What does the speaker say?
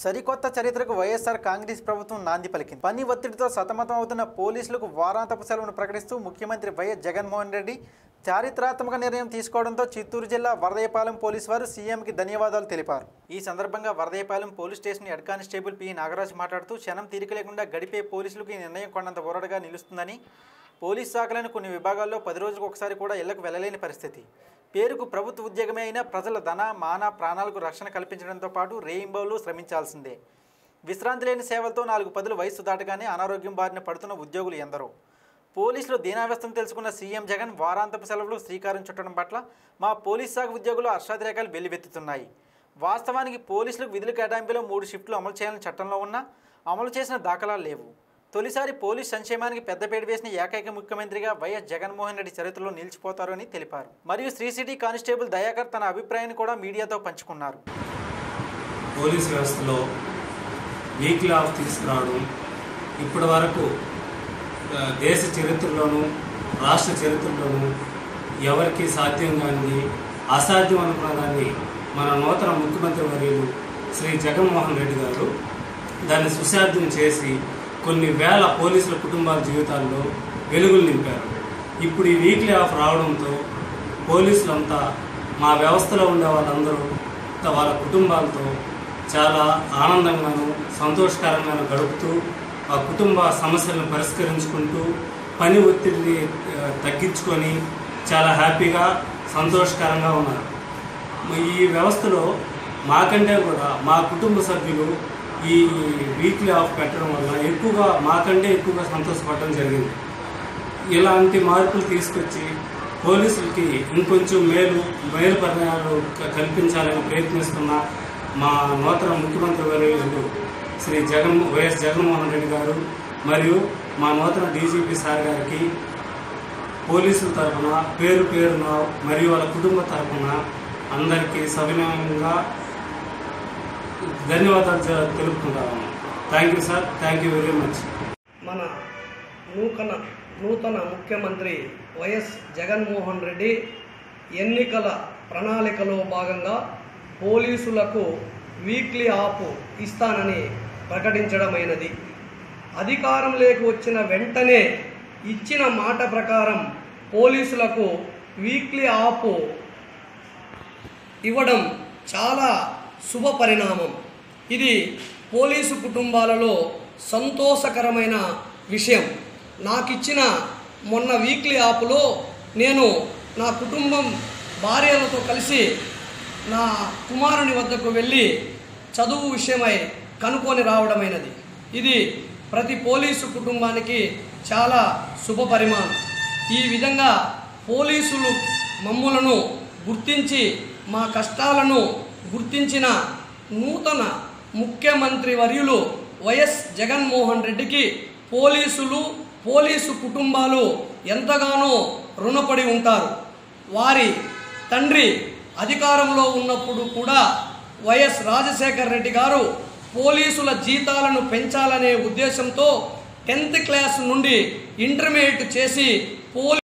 సరికొత్త చరిత్రకు వైఎస్ఆర్ కాంగ్రెస్ ప్రభుత్వం నాంది పలికింది పని ఒత్తిడితో సతమతం అవుతున్న పోలీసులకు వారాంతపు సెలవును ప్రకటిస్తూ ముఖ్యమంత్రి వైఎస్ జగన్మోహన్ రెడ్డి చారిత్రాత్మక నిర్ణయం తీసుకోవడంతో చిత్తూరు జిల్లా వరదయపాలెం పోలీసు వారు సీఎంకి ధన్యవాదాలు తెలిపారు ఈ సందర్భంగా Varadayapalem police station head constable P Nagaraju మాట్లాడుతూ క్షణం తీరిక లేకుండా గడిపే పోలీసులకు ఈ నిర్ణయం కొండంత ఊరడగా నిలుస్తుందని పోలీస్ శాఖలను కొన్ని విభాగాల్లో పది రోజులకు ఒకసారి కూడా ఇళ్లకు వెళ్ళలేని పరిస్థితి పేరుకు ప్రభుత్వ ఉద్యోగమే అయినా ప్రజల ధన మాన ప్రాణాలకు రక్షణ కల్పించడంతో పాటు రేయింబౌలు శ్రమించాల్సిందే విశ్రాంతి లేని సేవలతో నాలుగు పదులు వయస్సు దాటగానే అనారోగ్యం బారిన పడుతున్న ఉద్యోగులు ఎందరో పోలీసులు దీనావ్యస్థను తెలుసుకున్న సీఎం జగన్ వారాంతపు సెలవులు శ్రీకారం చుట్టడం పట్ల మా పోలీస్ శాఖ ఉద్యోగులు హర్షాతిరేకాలు వెల్లువెత్తుతున్నాయి వాస్తవానికి పోలీసులకు విధుల కేటాయింపులో మూడు షిఫ్ట్లు అమలు చేయాలని చట్టంలో ఉన్నా అమలు చేసిన దాఖలాలు లేవు తొలిసారి పోలీస్ సంక్షేమానికి పెద్దపేట వేసిన ఏకైక ముఖ్యమంత్రిగా వైఎస్ జగన్మోహన్ రెడ్డి చరిత్రలో నిలిచిపోతారని తెలిపారు మరియు శ్రీ సిటీ కానిస్టేబుల్ దయాకర్ తన అభిప్రాయాన్ని కూడా మీడియాతో పంచుకున్నారు పోలీస్ వ్యవస్థలో వీక్లీ ఆఫ్ తీసుకురావడం ఇప్పటి వరకు ఆ, దేశ చరిత్రలోనూ రాష్ట్ర చరిత్రలోనూ ఎవరికి సాధ్యం కానిది అసాధ్యం అనుకున్న దాన్ని మన నూతన ముఖ్యమంత్రి వర్యులు శ్రీ జగన్మోహన్ రెడ్డి గారు దాన్ని సుసాధ్యం చేసి కొన్ని వేల పోలీసుల కుటుంబాల జీవితాల్లో వెలుగులు నింపారు ఇప్పుడు ఈ వీక్లీ ఆఫ్ రావడంతో పోలీసులంతా మా వ్యవస్థలో ఉండే వాళ్ళందరూ త- వాళ్ళ కుటుంబాలతో చాలా ఆనందంగాను సంతోషకరంగాను గడుపుతూ ఆ కుటుంబ సమస్యలను పరిష్కరించుకుంటూ పని ఒత్తిడిని ఆ, తగ్గించుకొని చాలా హ్యాపీగా సంతోషకరంగా ఉన్నారు ఈ వ్యవస్థలో మాకంటే కూడా మా కుటుంబ సభ్యులు ఈ వీక్లీ ఆఫ్ పెట్టడం వల్ల ఎక్కువగా మాకంటే ఎక్కువగా సంతోషపడడం జరిగింది ఇలాంటి మార్పులు తీసుకొచ్చి పోలీసులకి ఇంకొంచెం మేలు మేలు పరిణామాలు క- కల్పించాలని ప్రయత్నిస్తున్న మా నూతన ముఖ్యమంత్రి వర్యులు శ్రీ జగన్ వైఎస్ జగన్మోహన్ రెడ్డి గారు మరియు మా నూతన డీజీపీ సార్ గారికి పోలీసుల తరఫున పేరు పేరున మరియు వాళ్ళ కుటుంబ తరఫున అందరికీ సవినయంగా ధన్యవాదాలు జ- తెలుపుకుంటాము thank you sir thank you very much మన నూతన నూతన ముఖ్యమంత్రి వైఎస్ జగన్మోహన్ రెడ్డి ఎన్నికల ప్రణాళికలో భాగంగా పోలీసులకు వీక్లీ ఆఫ్ ఇస్తానని ప్రకటించడమైనది అధికారంలోకి వచ్చిన వెంటనే ఇచ్చిన మాట ప్రకారం పోలీసులకు వీక్లీ ఆఫ్ ఇవ్వడం చాలా శుభ పరిణామం ఇది పోలీసు కుటుంబాలలో సంతోషకరమైన విషయం నాకు ఇచ్చిన మొన్న వీక్లీ ఆపులో నేను నా కుటుంబం భార్యలతో కలిసి నా కుమారుని వద్దకు వెళ్ళి చదువు విషయమై కనుక్కొని రావడమైనది ఇది ప్రతి పోలీసు కుటుంబానికి చాలా శుభ పరిమాణం ఈ విధంగా పోలీసులు మమ్ములను గుర్తించి మా కష్టాలను గుర్తించిన నూతన ముఖ్యమంత్రి వర్యులు వైఎస్ జగన్మోహన్ రెడ్డికి పోలీసులు పోలీసు కుటుంబాలు ఎంతగానో రుణపడి ఉంటారు వారి తండ్రి అధికారంలో ఉన్నప్పుడు కూడా వైఎస్ రాజశేఖర్ రెడ్డి గారు పోలీసుల జీతాలను పెంచాలనే ఉద్దేశంతో టెన్త్ క్లాస్ నుండి ఇంటర్మీడియట్ చేసి పోలీ